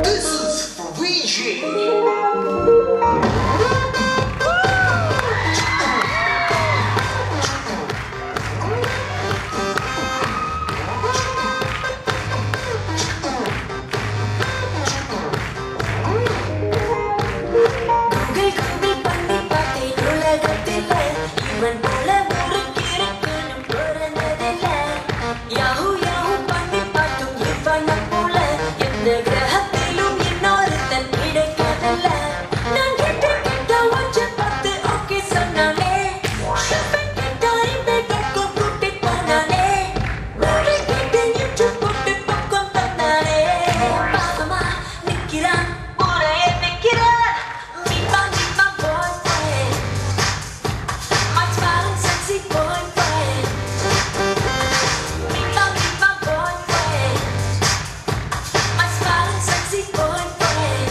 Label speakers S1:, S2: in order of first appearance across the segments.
S1: This is for Ouija.
S2: Google Google பண்ணி பார்த்தேன் உலகத்தில் இவன் போல முறுக்கிருக்கணும் பிறந்ததில்ல யாஹூ யாஹூ பண்ணி பார்த்தும் இவனை போல எந்த கிரகத்திலும் இன்னொருத்தன் கிடைக்கவில்ல நான் கேட்ட கேட்ட ஒன்று பார்த்து ஓகே சொன்னானே ஷாப்பிங் கேட்ட இந்த பக்கம் கூட்டி போனானே மூளை கேட்டு யூடியூப் போட்டு பக்கம் தந்தானே பாவமா நிக்கிறான் ஊரையே நிக்கிறான் Meet my, meet my boyfriend My smiling sexy boyfriend Meet my, meet my boyfriend My smiling sexy boyfriend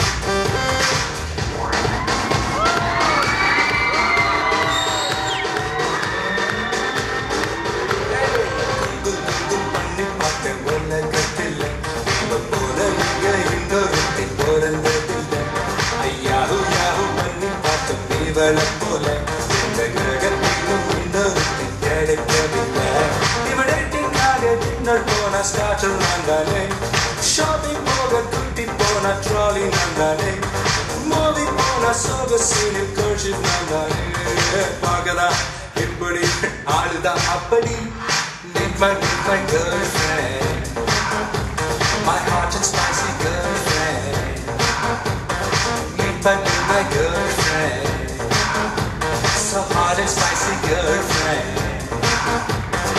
S3: பண்ணி பார்த்தேன் உலகத்தில் இவன் போல இங்க இன்னொருத்தி பிறந்ததில்லை ஐயாஹு யாஹு பண்ணி பார்த்தோம் இவளை போல இந்த கிரகத்திலும் இன்னொருத்தி கிடைக்கவில்லை இவன் டேட்டிங்காக டின்னர் போன ஸ்டார்டர் நான் தானே ஷாப்பிங் போக குட்டி போன ட்ராலி நான் தானே மூவி போன சோக சீனில் கர்ஷிப் நான் தானே பார்க்கதான் இப்படி ஆளுதான் அப்படி Need my, need my girlfriend My hot and spicy girlfriend Need my, need my girlfriend So hot and spicy girlfriend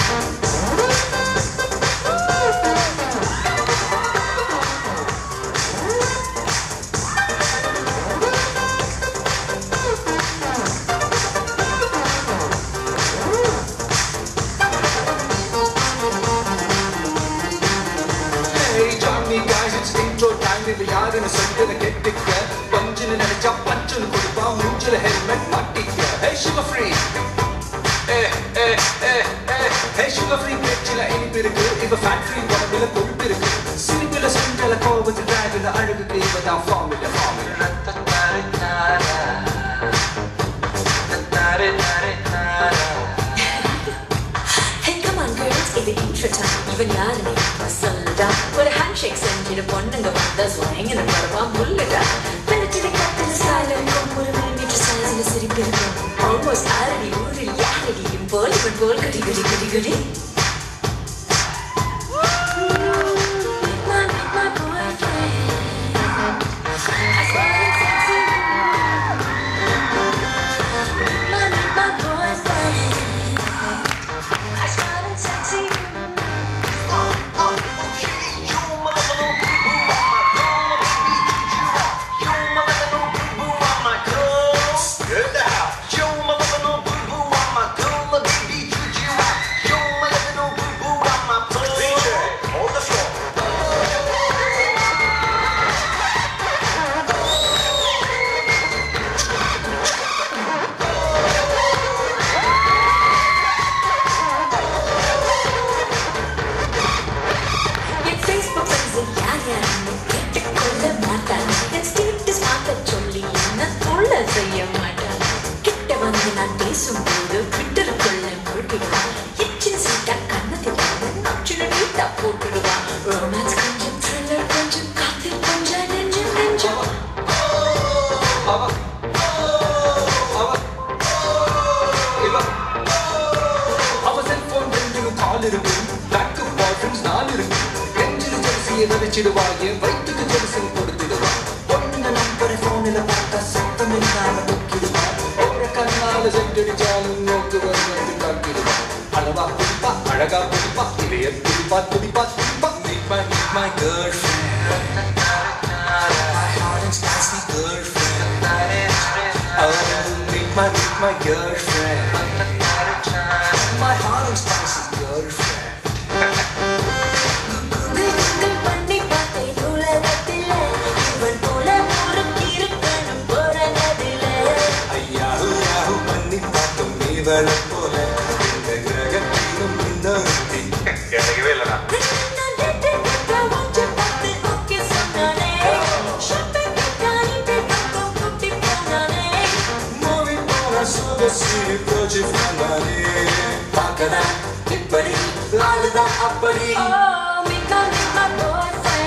S3: Hey Johnny guys, it's intro time. இது யாருன்னு சொல்லிட்டு கெட்டிக்க பஞ்சுன்னு நினைச்சா பஞ்சுன்னு கொடுப்பா மூஞ்சில ஹெல்மெட் மாட்டிக்க ஹே சுகர் ஃப்ரீ ஏ ஏ ஏ ஏ ஹே சுகர் ஃப்ரீ பேச்சில இனிப்பு இருக்கு இவ ஃபேட் ஃப்ரீ உடம்புல கொழுப்பு இருக்கு சிரிப்புல செஞ்சல கோபத்தில் டிராகுல அழகுக்கு இவதான் formula formula
S2: Hey, come on girls, இது intro time. இவன் யாருன்னு இப்ப சொல்லுடா. ஒரு handshake செஞ்சிட்டு பொண்ணுங்க வந்தா swingன்னு வருவா முள்ளுடா. வெளுத்திட கட்டுற style இருக்கும், ஒரு millimeter size ல சிரிப்பு இருக்கும். Almost ஆறடி ஊரில் யாரடியும் போல் இவன் போல் குடி குடி குடி குடி My, my boyfriend. I swear it's sexy. My, my boyfriend. I smile and sexy. N Facebook friends ல் யார் யாருன்னு கேட்டுக்கொள்ள மாட்டான். என் status மாத்தச் சொல்லி என்ன தொல்லை செய்ய மாட்டான். கிட்ட வந்து நான் பேசும்போது Twitterக்குள்ள மூழ்கிடுவான். எச்சில் சீட்டா கன்னத்தில் வந்து நச்சுன்னு நீட்டா போட்டுடுவான். Romance கொஞ்சம், thriller கொஞ்சம், காதல் கொஞ்சம், நெஞ்சம் நெஞ்சம்.
S3: அவ அவ இவ அவ செல்போன் ரெண்டிலும் கால் இருக்கு பேக்கு பாய் ஃப்ரெண்ட்ஸ் நாலு இருக்கு நெஞ்சில் ஜெர்சியை விதைச்சிடுவா என் வயிற்றுக்கு ஜெர்சி கொடுத்துடுவா பொண்ணுங்க நம்பரை போனில் பார்த்தா சத்தம் இல்லாம தூக்கிடுவா ஒரு கண்ணால செஞ்சடிச்சாலும் நோக்கு வந்து காக்கிடுவா அளவா குடிப்பா அழகா குடிப்பா இளைய குடிப்பா துடிப்பா துடிப்பா meet my meet my girlfriend my hot and spicy girlfriend Oh, meet my, meet my girlfriend. My hot and spicy girlfriend.
S2: Google Google பண்ணி பார்த்தேன் உலகத்தில் இவன் போல முறுக்கிருக்கணும் பிறந்ததில்லை
S3: ஐயாஹு யாஹு பண்ணி பார்த்தோம் இவளை போல இந்த கிரகத்திலும் இன்னொருத்தி கிடைக்கவே இல்லடா
S2: நான் கேட்ட கேட்ட ஒன்று பார்த்து ஓகே சொன்னானே
S3: பார்க்கதான் இப்படி ஆளுதான் அப்படி
S2: Oh, meet my, meet my boyfriend.